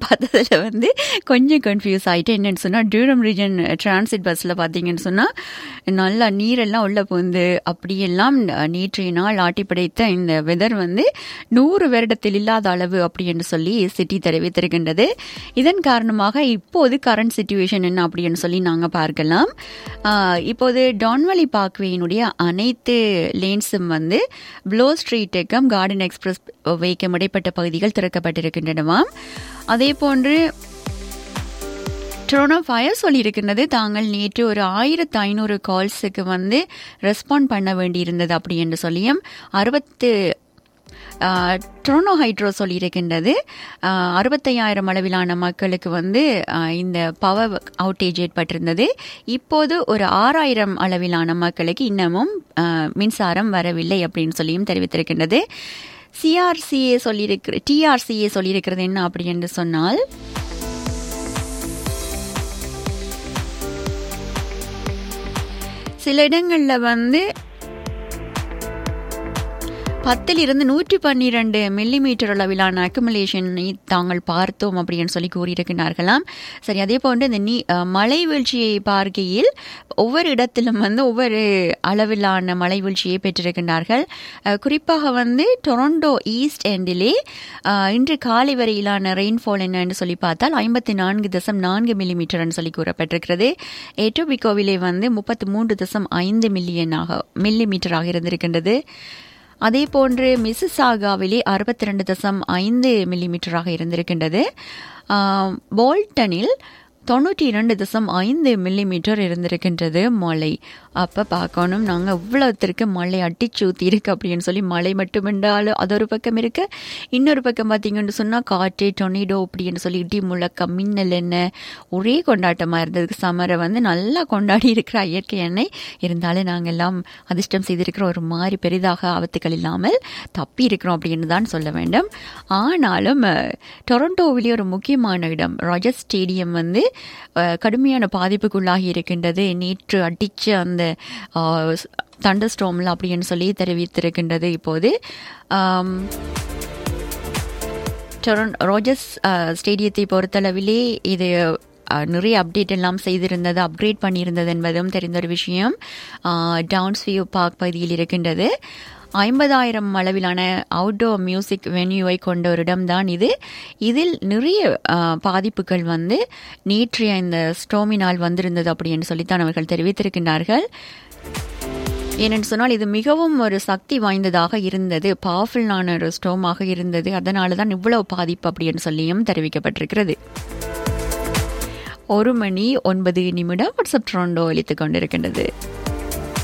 பார்த்ததுல வந்து கொஞ்சம் கன்ஃபியூஸ் ஆகிட்டு என்னன்னு சொன்னால் டியூரம் ரீஜன் டிரான்சிட் பஸ்ஸில் பார்த்தீங்கன்னு சொன்னால் நல்லா நீரெல்லாம் உள்ள புகுந்து அப்படியெல்லாம் நேற்றைய நாள் ஆட்டி படைத்த இந்த வெதர் வந்து நூறு வருடத்தில் இல்லாத அளவு அப்படி என்று சொல்லி சிட்டி தெரிவித்திருக்கின்றது இதன் காரணமாக இப்போது கரண்ட் சுச்சுவேஷன் என்ன அப்படின்னு சொல்லி நாங்கள் பார்க்கலாம் ஆஹ் இப்போது டான்வலி பார்க்வேயினுடைய அனைத்து லேன்ஸும் வந்து ப்ளோ ஸ்ட்ரீட்டுக்கும் கார்டன் எக்ஸ்பிரஸ் வேக்கும் இடைப்பட்ட பகுதிகள் திறக்கப்பட்டிருக்கின்றனவாம் அதே போன்று டொரோனோ ஃபயர் சொல்லியிருக்கின்றது தாங்கள் நேற்று ஒரு ஆயிரத்து ஐநூறு கால்ஸுக்கு வந்து ரெஸ்பாண்ட் பண்ண வேண்டியிருந்தது அப்படி என்று சொல்லியும் அறுபத்து ட்ரோனோ ஹைட்ரோ சொல்லியிருக்கின்றது ஆஹ், அறுபத்தையாயிரம் அளவிலான மக்களுக்கு வந்து ஆஹ், இந்த பவர் அவுட்டேஜ் ஏற்பட்டிருந்தது இப்போது ஒரு ஆறாயிரம் அளவிலான மக்களுக்கு இன்னமும் ஆஹ், மின்சாரம் வரவில்லை அப்படின்னு சொல்லியும் தெரிவித்திருக்கின்றது சிஆர்சிஏ சொல்லியிருக்கிற டிஆர்சிஏ சொல்லியிருக்கிறது என்ன அப்படி என்று சொன்னால் சில இடங்களில் வந்து பத்தில் இருந்து நூற்றி பன்னிரண்டு மில்லிமீட்டர் அளவிலான அக்குமுலேஷனை தாங்கள் பார்த்தோம் அப்படின்னு சொல்லி கூறியிருக்கிறார்களாம் சரி அதே போன்று இந்த நீ அஹ், மழை வீழ்ச்சியை பார்க்கையில் ஒவ்வொரு இடத்திலும் வந்து ஒவ்வொரு அளவிலான மழை வீழ்ச்சியை பெற்றிருக்கின்றார்கள் அஹ், குறிப்பாக வந்து டொரண்டோ ஈஸ்ட் எண்டிலே அஹ், இன்று காலை வரையிலான ரெயின்ஃபால் என்னன்னு சொல்லி பார்த்தால் ஐம்பத்தி நான்கு தசம் நான்கு மில்லிமீட்டர்னு சொல்லி கூறப்பட்டிருக்கிறது ஏட்டோபிகோவிலே வந்து முப்பத்தி மூன்று தசம் ஐந்து மில்லியனாக மில்லிமீட்டராக இருந்திருக்கின்றது அதே போன்று மிசிசாகாவிலே அறுபத்தி ரெண்டு தசம் ஐந்து மில்லிமீட்டராக இருந்திருக்கின்றது ஆம், போல்டனில் தொண்ணூற்றி இரண்டு தசம் ஐந்து மில்லிமீட்டர் இருந்திருக்கின்றது மழை அப்போ பார்க்கணும் நாங்கள் இவ்வளோத்திற்கு மழை அடிச்சு ஊற்றி இருக்கு அப்படின்னு சொல்லி மழை மட்டுமென்றாலும் அது ஒரு பக்கம் இருக்கு இன்னொரு பக்கம் பார்த்தீங்கன்னு சொன்னால் காற்று டொர்னேடோ அப்படின்னு சொல்லி இடி முழக்கம் மின்னல் என்ன ஒரே கொண்டாட்டமாக இருந்தது சமரை வந்து நல்லா கொண்டாடி இருக்கிற இயற்கை எண்ணெய் இருந்தாலும் நாங்கள் எல்லாம் அதிர்ஷ்டம் செய்திருக்கிற ஒரு மாதிரி பெரிதாக ஆபத்துக்கள் இல்லாமல் தப்பி இருக்கிறோம் அப்படின்னு தான் சொல்ல வேண்டும் ஆனாலும் அஹ், டொரண்டோவிலே ஒரு முக்கியமான இடம் ராஜர் ஸ்டேடியம் வந்து அஹ், கடுமையான பாதிப்புக்குள்ளாகி இருக்கின்றது நேற்று அடிச்ச அந்த தண்டர் ஸ்டோம்ல அப்படின்னு சொல்லி தெரிவித்திருக்கின்றது இப்போது ஆம், டொரன் ரோஜர்ஸ் அஹ், ஸ்டேடியத்தை பொறுத்தளவிலே இது அஹ், நிறைய அப்டேட் எல்லாம் செய்திருந்தது அப்கிரேட் பண்ணியிருந்தது என்பதும் தெரிந்த ஒரு விஷயம் டவுன்ஸ்வியூ பார்க் பகுதியில் இருக்கின்றது ஐம்பதாயிரம் அளவிலான அவுட்டோர் மியூசிக் வென்யூவை கொண்ட ஒரு இடம்தான் இது இதில் நிறைய அஹ், பாதிப்புகள் வந்து நேற்றைய இந்த ஸ்டோமினால் வந்திருந்தது அப்படின்னு சொல்லித்தான் அவர்கள் தெரிவித்திருக்கின்றார்கள் ஏனென்று சொன்னால் இது மிகவும் ஒரு சக்தி வாய்ந்ததாக இருந்தது பவர்ஃபுல்லான ஒரு ஸ்டோமாக இருந்தது அதனால தான் இவ்வளவு பாதிப்பு அப்படின்னு சொல்லியும் தெரிவிக்கப்பட்டிருக்கிறது ஒரு மணி ஒன்பது நிமிடம் வாட்ஸ்அப் ட்ரோண்டோ அளித்துக் கொண்டிருக்கின்றது